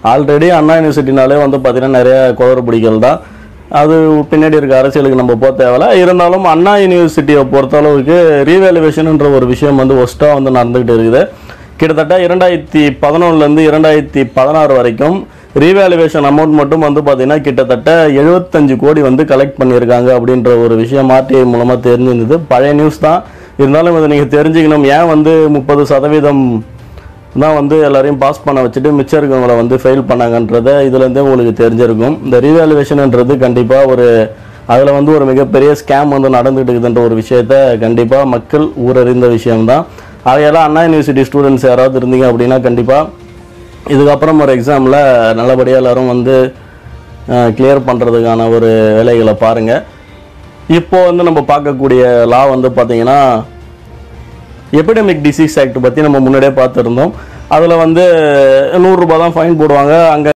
already அண்ணா யூனிவர்சிட்டினாலே வந்து பார்த்தீங்கன்னா நிறைய குளறுபடிகள் தான் அது பின்னாடி இருக்க அரசியலுக்கு நம்ம போக தேவையில்ல இருந்தாலும் அண்ணா யூனிவர்சிட்டியை பொறுத்தளவுக்கு ரீவேல்யூவேஷன்ன்ற ஒரு விஷயம் வந்து ஒஸ்ட்டாக வந்து நடந்துகிட்டு இருக்குது கிட்டத்தட்ட இரண்டாயிரத்தி பதினொன்றுலேருந்து இரண்டாயிரத்தி பதினாறு வரைக்கும் ரீவேல்யூவேஷன் அமௌண்ட் மட்டும் வந்து பார்த்தீங்கன்னா கிட்டத்தட்ட எழுபத்தஞ்சு கோடி வந்து கலெக்ட் பண்ணியிருக்காங்க அப்படின்ற ஒரு விஷயம் ஆர்டிஐ மூலமாக தெரிஞ்சிருந்தது பழைய நியூஸ் தான் இருந்தாலும் இதை நீங்கள் தெரிஞ்சுக்கணும் ஏன் வந்து முப்பது சதவீதம் தான் வந்து எல்லாரையும் பாஸ் பண்ண வச்சுட்டு மிச்சம் இருக்கவங்கள வந்து ஃபெயில் பண்ணாங்கன்றத இதுலேருந்தே உங்களுக்கு தெரிஞ்சிருக்கும் இந்த ரீவேல்யூவேஷன்ன்றது கண்டிப்பாக ஒரு அதில் வந்து ஒரு மிகப்பெரிய ஸ்கேம் வந்து நடந்துகிட்டு இருக்குதுன்ற ஒரு விஷயத்த கண்டிப்பாக மக்கள் ஊரறிந்த விஷயம்தான் அதையெல்லாம் அண்ணா யூனிவர்சிட்டி ஸ்டூடெண்ட்ஸ் யாராவது இருந்தீங்க அப்படின்னா கண்டிப்பாக இதுக்கப்புறம் ஒரு எக்ஸாமில் நல்லபடியாக எல்லாரும் வந்து கிளியர் பண்ணுறதுக்கான ஒரு வேலைகளை பாருங்கள் இப்போ வந்து நம்ம பார்க்கக்கூடிய லா வந்து பார்த்தீங்கன்னா எபிடமிக் டிசீஸ் ஆக்ட் பற்றி நம்ம முன்னாடியே பார்த்துருந்தோம் அதில் வந்து நூறுரூபா தான் ஃபைன் போடுவாங்க அங்கே